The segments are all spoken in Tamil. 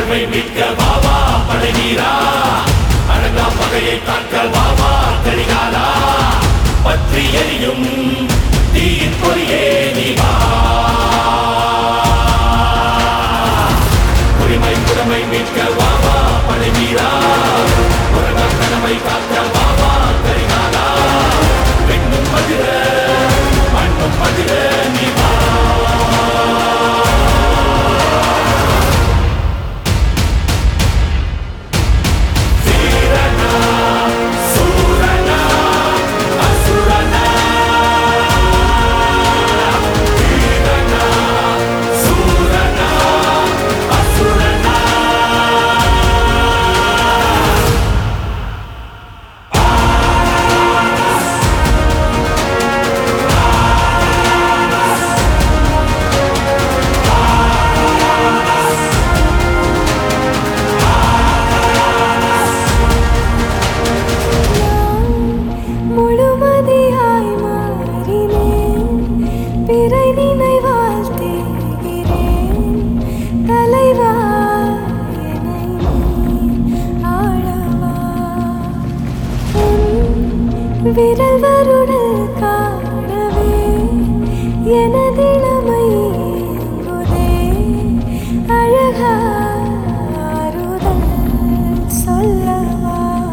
உரிமை மீட்க வாவா படைவீரா அடங்கா பகையை தாக்க வாவா கரிகாலா பற்றி எரியும் தீயின் பொறியே நீ வா உரிமை புறமை மீட்க வாவா படைவீரா உலக கனவை காக்க வாவா கரிகாலா பெண்ணும் மதிர மண்ணும் மதிர நீ வா வீரனா சூரனா அசுரனா வீரனா சூரனா அசுரனா முழுமதியாய் மாறினேன் பிறை நினைவால் தேகிறேன் தலைவா என்னை நீ ஆளவா உன் விரல் வருடல் காணவே எனதிளமை ஏங்குதே அழகா ஆறுதல் சொல்லவா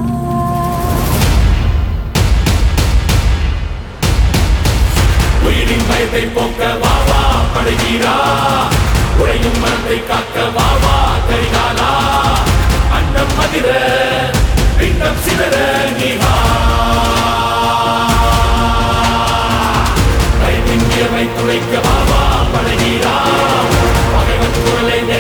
உயிரின் பயத்தை போக்க வாவா படைவீரா உடையும் மனத்தை காக்க வாவா கரிகாலா அண்டம் மதிர பிண்டம் சிதற நீ வா கைவின் உயர்வை துளைக்க வாவா படைவீரா பகைவன் குரலை